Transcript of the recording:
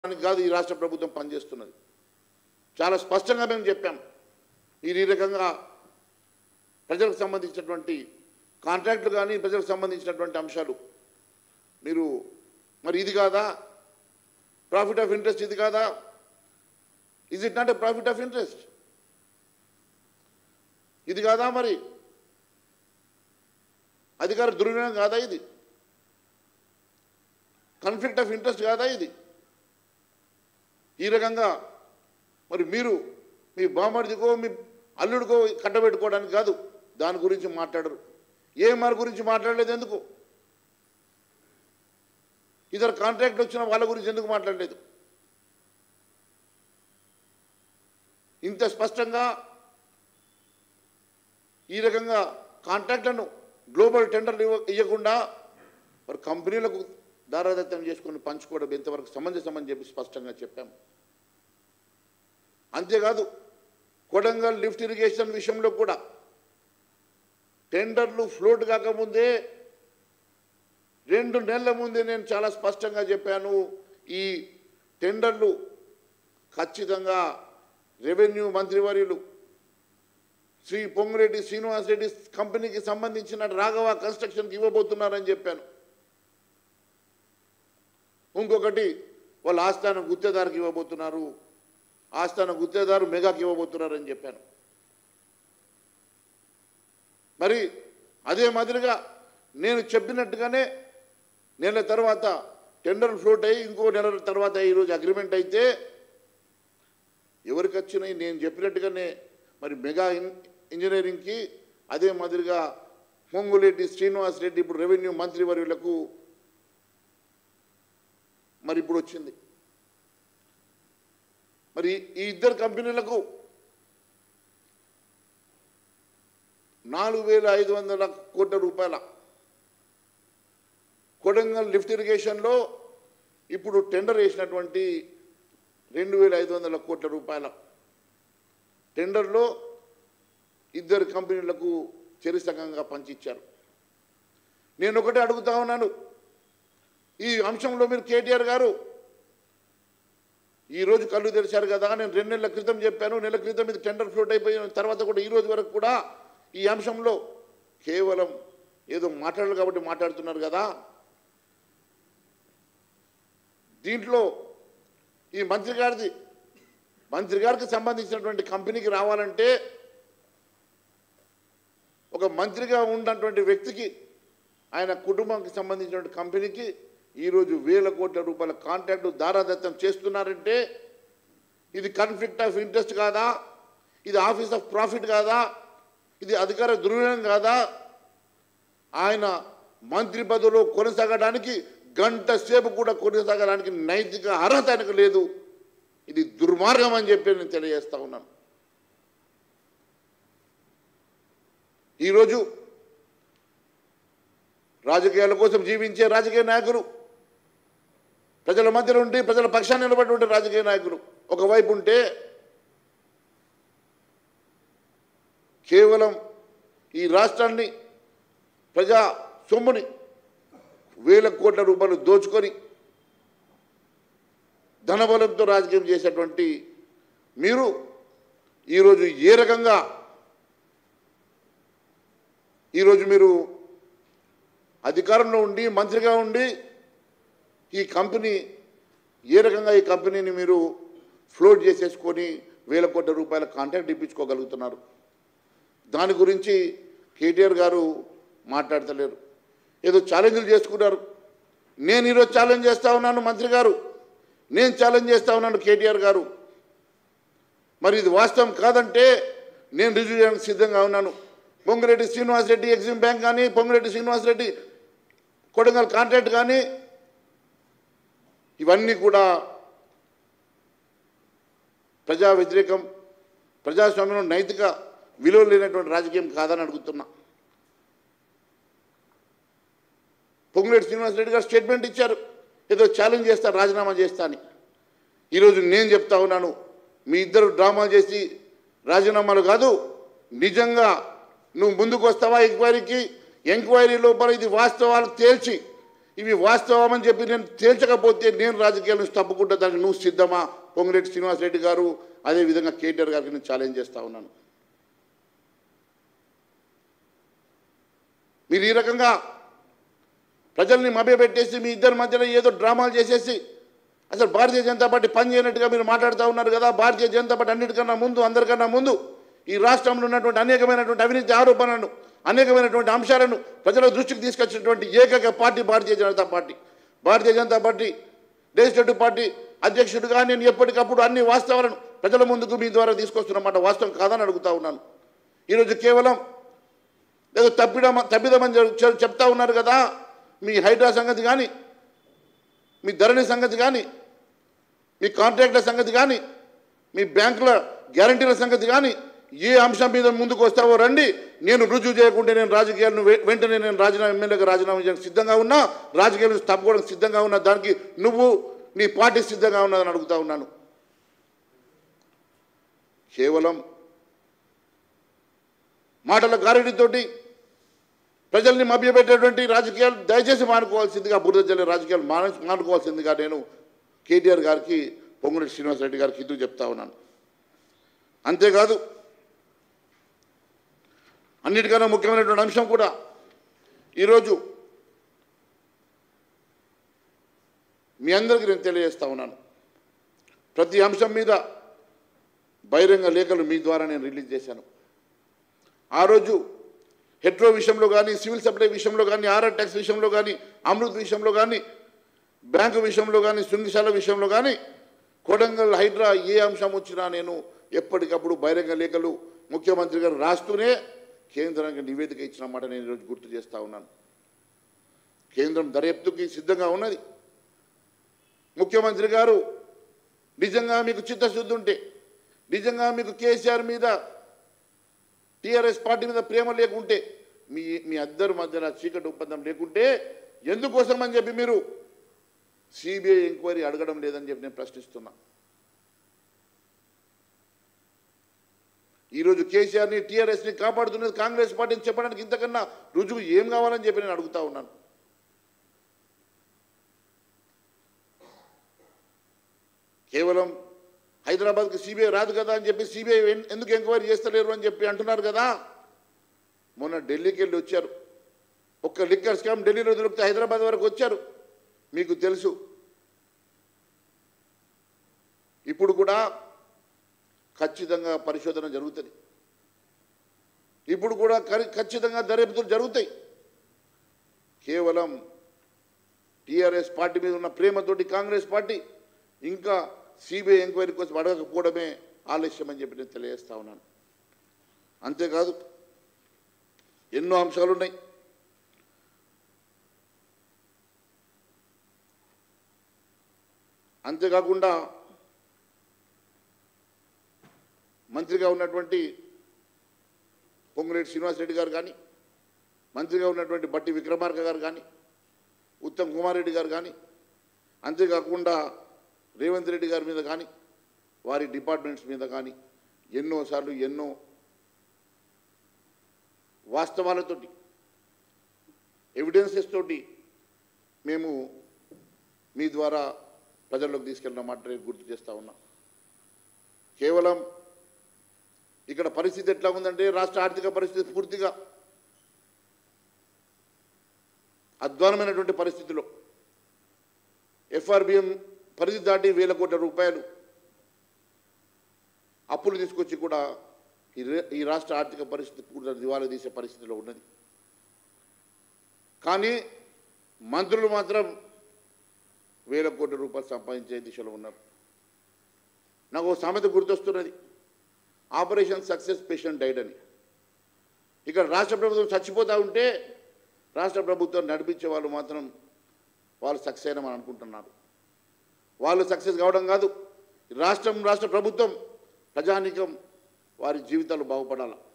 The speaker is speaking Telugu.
దానికి కాదు ఈ రాష్ట్ర ప్రభుత్వం పనిచేస్తున్నది చాలా స్పష్టంగా మేము చెప్పాం మీరు ఈ రకంగా ప్రజలకు సంబంధించినటువంటి కాంట్రాక్టులు కానీ ప్రజలకు సంబంధించినటువంటి అంశాలు మీరు మరి ఇది కాదా ప్రాఫిట్ ఆఫ్ ఇంట్రెస్ట్ ఇది కాదా is it not a profit of interest ఇది కాదా మరి అధికార దుర్వినియోగం కాదా ఇది కాన్ఫ్లిక్ట్ ఆఫ్ ఇంట్రెస్ట్ కాదా ఇది ఈ రకంగా మరి మీరు మీ బామర్దికో మీ అల్లుడికో కట్టబెట్టుకోవడానికి కాదు దాని గురించి మాట్లాడరు ఏ మరి గురించి మాట్లాడలేదు ఎందుకు ఇతర కాంట్రాక్ట్ వచ్చిన వాళ్ళ గురించి ఎందుకు మాట్లాడలేదు ఇంత స్పష్టంగా ఈ రకంగా కాంట్రాక్ట్లను గ్లోబల్ టెండర్లు ఇవ్వ ఇవ్వకుండా మరి కంపెనీలకు దారాదత్తం చేసుకొని పంచుకోవడం ఎంతవరకు సమంజసమని చెప్పి స్పష్టంగా చెప్పాము అంతేకాదు కొడంగల్ లిఫ్ట్ ఇరిగేషన్ విషయంలో కూడా టెండర్లు ఫ్లోట్ కాకముందే రెండు నెలల ముందే నేను చాలా స్పష్టంగా చెప్పాను ఈ టెండర్లు ఖచ్చితంగా రెవెన్యూ మంత్రివర్యులు శ్రీ పొంగిరెడ్డి శ్రీనివాస్ రెడ్డి కంపెనీకి సంబంధించిన రాఘవ కన్స్ట్రక్షన్కి ఇవ్వబోతున్నారని చెప్పాను ఇంకొకటి వాళ్ళ ఆస్థాన గుత్తేదారికి ఇవ్వబోతున్నారు ఆస్థాన గుత్తేదారు మెగాకి ఇవ్వబోతున్నారని చెప్పాను మరి అదే మాదిరిగా నేను చెప్పినట్టుగానే నెల తర్వాత టెండర్ ఫ్లోట్ అయ్యి ఇంకో నెల తర్వాత ఈరోజు అగ్రిమెంట్ అయితే ఎవరికి వచ్చినాయి నేను చెప్పినట్టుగానే మరి మెగా ఇన్- ఇంజనీరింగ్కి అదే మాదిరిగా పొంగులేటి శ్రీనివాస్ రెడ్డి ఇప్పుడు రెవెన్యూ మంత్రి వర్యులకు మరి ఇప్పుడు వచ్చింది మరి ఈ ఇద్దరు కంపెనీలకు నాలుగు వేల ఐదు వందల కోట్ల రూపాయల కొడంగల్ లిఫ్ట్ ఇరిగేషన్లో ఇప్పుడు టెండర్ వేసినటువంటి రెండు వేల ఐదు వందల కోట్ల రూపాయల టెండర్లో ఇద్దరు కంపెనీలకు చెరిసగంగా పంచిచ్చారు నేను ఒకటే అడుగుతా ఉన్నాను ఈ అంశంలో మీరు కేటీఆర్ గారు ఈ రోజు కళ్ళు తెరిచారు కదా నేను రెండు నెలల క్రితం చెప్పాను నెల క్రితం ఇది టెండర్ ఫ్లోట్ అయిపోయిన తర్వాత కూడా ఈ రోజు వరకు కూడా ఈ అంశంలో కేవలం ఏదో మాట్లాడాలి కాబట్టి మాట్లాడుతున్నారు కదా దీంట్లో ఈ మంత్రి గారిది మంత్రి గారికి సంబంధించినటువంటి కంపెనీకి రావాలంటే ఒక మంత్రిగా ఉన్నటువంటి వ్యక్తికి ఆయన కుటుంబానికి సంబంధించినటువంటి కంపెనీకి ఈరోజు వేల కోట్ల రూపాయల కాంట్రాక్ట్ దారాదత్తం చేస్తున్నారంటే ఇది కాన్ఫ్లిక్ట్ ఆఫ్ ఇంట్రెస్ట్ కాదా ఇది ఆఫీస్ ఆఫ్ ప్రాఫిట్ కాదా ఇది అధికార దుర్వినియోగం కాదా ఆయన మంత్రి పదవిలో కొనసాగడానికి గంట సేపు కూడా కొనసాగడానికి నైతిక అర్హత ఆయనకు లేదు ఇది దుర్మార్గం అని చెప్పి నేను తెలియజేస్తా ఉన్నాను ఈరోజు రాజకీయాల కోసం జీవించే రాజకీయ నాయకులు ప్రజల మధ్య ఉండి ప్రజల పక్షాన్ని నిలబడి ఉండే రాజకీయ నాయకులు ఒకవైపు ఉంటే కేవలం ఈ రాష్ట్రాన్ని ప్రజా సొమ్ముని వేల కోట్ల రూపాయలు దోచుకొని ధనబలంతో రాజకీయం చేసేటువంటి మీరు ఈరోజు ఏ రకంగా ఈరోజు మీరు అధికారంలో ఉండి మంత్రిగా ఉండి ఈ కంపెనీ ఏ రకంగా ఈ కంపెనీని మీరు ఫ్లోట్ చేసేసుకొని వేల కోట్ల రూపాయల కాంట్రాక్ట్ ఇప్పించుకోగలుగుతున్నారు దాని గురించి కేటీఆర్ గారు మాట్లాడతలేరు ఏదో ఛాలెంజ్లు చేసుకున్నారు నేను ఈరోజు ఛాలెంజ్ చేస్తా ఉన్నాను మంత్రి గారు నేను ఛాలెంజ్ చేస్తా ఉన్నాను కేటీఆర్ గారు మరి ఇది వాస్తవం కాదంటే నేను రుజువు చేయడానికి సిద్ధంగా ఉన్నాను పొంగిరెడ్డి శ్రీనివాస్ రెడ్డి ఎగ్జిమ్ బ్యాంక్ కానీ పొంగిరెడ్డి శ్రీనివాస్ రెడ్డి కొడంగల్ కాంట్రాక్ట్ కానీ ఇవన్నీ కూడా ప్రజా వ్యతిరేకం ప్రజాస్వామ్యంలో నైతిక విలువ లేనటువంటి రాజకీయం కాదని అడుగుతున్నా పొంగులేటి శ్రీనివాసరెడ్డి గారు స్టేట్మెంట్ ఇచ్చారు ఏదో ఛాలెంజ్ చేస్తా రాజీనామా చేస్తా అని ఈరోజు నేను చెప్తా ఉన్నాను మీ ఇద్దరు డ్రామా చేసి రాజీనామాలు కాదు నిజంగా నువ్వు ముందుకు వస్తావా ఎంక్వైరీకి ఎంక్వైరీ లోపల ఇది వాస్తవాలు తేల్చి ఇవి వాస్తవం అని చెప్పి నేను తేల్చకపోతే నేను రాజకీయాల నుంచి తప్పుకుంటా దానికి నువ్వు సిద్ధమా పొంగిరెడ్డి శ్రీనివాసరెడ్డి గారు అదేవిధంగా కేటీఆర్ గారికి నేను ఛాలెంజ్ చేస్తా ఉన్నాను మీరు ఈ రకంగా ప్రజల్ని మభ్యపెట్టేసి మీ ఇద్దరి మధ్యలో ఏదో డ్రామాలు చేసేసి అసలు భారతీయ జనతా పార్టీ పని చేయనట్టుగా మీరు మాట్లాడుతూ ఉన్నారు కదా భారతీయ జనతా పార్టీ అన్నిటికన్నా ముందు అందరికన్నా ముందు ఈ రాష్ట్రంలో ఉన్నటువంటి అనేకమైనటువంటి అవినీతి ఆరోపణలను అనేకమైనటువంటి అంశాలను ప్రజల దృష్టికి తీసుకొచ్చినటువంటి ఏకైక party Bharatiya Janata party Bharatiya Janata party legislative party అధ్యక్షుడిగా నేను ఎప్పటికప్పుడు అన్ని వాస్తవాలను ప్రజల ముందుకు మీ ద్వారా తీసుకొస్తున్నమాట వాస్తవం కాదని అడుగుతా ఉన్నాను ఈరోజు కేవలం ఏదో తప్పిడం తప్పిదమని చెప్- చెప్- చెప్తా ఉన్నారు కదా మీ హైడ్రా సంగతి కానీ మీ ధరణి సంగతి కానీ మీ కాంట్రాక్ట్ల సంగతి కానీ మీ బ్యాంకుల గ్యారంటీల సంగతి కానీ ఏ అంశం మీద ముందుకు వస్తావో రండి నేను రుజువు చేయకుంటే నేను రాజకీయాలను వె- వెంటనే నేను రాజీనామా ఎమ్మెల్యేగా రాజీనామా చేయడానికి సిద్ధంగా ఉన్నా రాజకీయాల నుంచి తప్పుకోవడానికి సిద్ధంగా ఉన్నా దానికి నువ్వు నీ పార్టీ సిద్ధంగా ఉన్నదని అడుగుతా ఉన్నాను కేవలం మాటల గారడితోటి ప్రజల్ని మభ్యపెట్టేటువంటి రాజకీయాలు దయచేసి మానుకోవాల్సిందిగా బురద జల్లే రాజకీయాలు మాన మానుకోవాల్సిందిగా నేను కేటీఆర్ గారికి పొంగురెడ్డి శ్రీనివాసరెడ్డి గారికి హిందూ చెప్తా ఉన్నాను అంతేకాదు అన్నిటికన్నా ముఖ్యమైనటువంటి అంశం కూడా ఈరోజు మీ అందరికీ నేను తెలియజేస్తా ఉన్నాను ప్రతి అంశం మీద బహిరంగ లేఖలు మీ ద్వారా నేను రిలీజ్ చేశాను ఆ రోజు హెట్రో విషయంలో కానీ సివిల్ సప్లై విషయంలో కానీ ఆర్ఆర్ ట్యాక్స్ విషయంలో కానీ అమృత్ విషయంలో కానీ బ్యాంకు విషయంలో కానీ శృంగశాల విషయంలో కానీ కొడంగల్ హైడ్రా ఏ అంశం వచ్చినా నేను ఎప్పటికప్పుడు బహిరంగ లేఖలు ముఖ్యమంత్రి గారు రాస్తూనే కేంద్రానికి నివేదిక ఇచ్చిన మాట నేను ఈరోజు గుర్తు చేస్తా ఉన్నాను కేంద్రం దర్యాప్తుకి సిద్ధంగా ఉన్నది ముఖ్యమంత్రి గారు నిజంగా మీకు చిత్తశుద్ధి ఉంటే నిజంగా మీకు కేసీఆర్ మీద టీఆర్ఎస్ పార్టీ మీద ప్రేమ లేకుంటే మీ మీ అద్దరు మధ్యన చీకటి ఒప్పందం లేకుంటే ఎందుకోసం అని చెప్పి మీరు సిబిఐ ఎంక్వైరీ అడగడం లేదని చెప్పి నేను ప్రశ్నిస్తున్నా ఈరోజు కేసీఆర్ని టీఆర్ఎస్ని కాపాడుతున్నది కాంగ్రెస్ పార్టీని చెప్పడానికి ఇంతకన్నా రుజువు ఏం కావాలని చెప్పి నేను అడుగుతా ఉన్నాను కేవలం హైదరాబాద్కి సిబిఐ రాదు కదా అని చెప్పి సిబిఐ ఎందుకు ఎంక్వైరీ చేస్తలేరు అని చెప్పి అంటున్నారు కదా మొన్న ఢిల్లీకి వెళ్ళి వచ్చారు ఒక్క లిక్కర్ స్కామ్ ఢిల్లీలో దొరికితే హైదరాబాద్ వరకు వచ్చారు మీకు తెలుసు ఇప్పుడు కూడా ఖచ్చితంగా పరిశోధన జరుగుతుంది ఇప్పుడు కూడా కరి- ఖచ్చితంగా దర్యాప్తులు జరుగుతాయి కేవలం టీఆర్ఎస్ పార్టీ మీద ఉన్న ప్రేమతోటి కాంగ్రెస్ పార్టీ ఇంకా సిబిఐ ఎంక్వైరీ కోసం అడగకపోవడమే ఆలస్యం అని చెప్పి నేను తెలియజేస్తా ఉన్నాను అంతేకాదు ఎన్నో అంశాలు ఉన్నాయి అంతేకాకుండా మంత్రిగా ఉన్నటువంటి పొంగులేటి శ్రీనివాసరెడ్డి గారు కానీ మంత్రిగా ఉన్నటువంటి బట్టి విక్రమార్క గారు కానీ ఉత్తమ్ కుమార్ రెడ్డి గారు కానీ అంతేకాకుండా రేవంత్ రెడ్డి గారి మీద కానీ వారి డిపార్ట్మెంట్స్ మీద కానీ ఎన్నోసార్లు ఎన్నో వాస్తవాలతోటి ఎవిడెన్సెస్ తోటి మేము మీ ద్వారా ప్రజల్లోకి తీసుకెళ్ళిన మాట నేను గుర్తు చేస్తా ఉన్నా కేవలం ఇక్కడ పరిస్థితి ఎట్లా ఉందంటే రాష్ట్ర ఆర్థిక పరిస్థితి పూర్తిగా అధ్వానమైనటువంటి పరిస్థితిలో ఎఫ్ఆర్బిఎం పరిధి దాటి వేల కోట్ల రూపాయలు అప్పులు తీసుకొచ్చి కూడా ఈ రే- ఈ రాష్ట్ర ఆర్థిక పరిస్థితి పూర్తి దివాలా తీసే పరిస్థితిలో ఉన్నది కానీ మంత్రులు మాత్రం వేల కోట్ల రూపాయలు సంపాదించే దిశలో ఉన్నారు నాకు ఓ సామెత గుర్తొస్తున్నది ఆపరేషన్ సక్సెస్ పేషెంట్ డైడ్ అని ఇక్కడ రాష్ట్ర ప్రభుత్వం చచ్చిపోతూ ఉంటే రాష్ట్ర ప్రభుత్వం నడిపించే వాళ్ళు మాత్రం వాళ్ళు సక్సెస్ అయినామని అనుకుంటున్నారు వాళ్ళు సక్సెస్ కావడం కాదు రాష్ట్రం రాష్ట్ర ప్రభుత్వం ప్రజానీకం వారి జీవితాలు బాగుపడాలి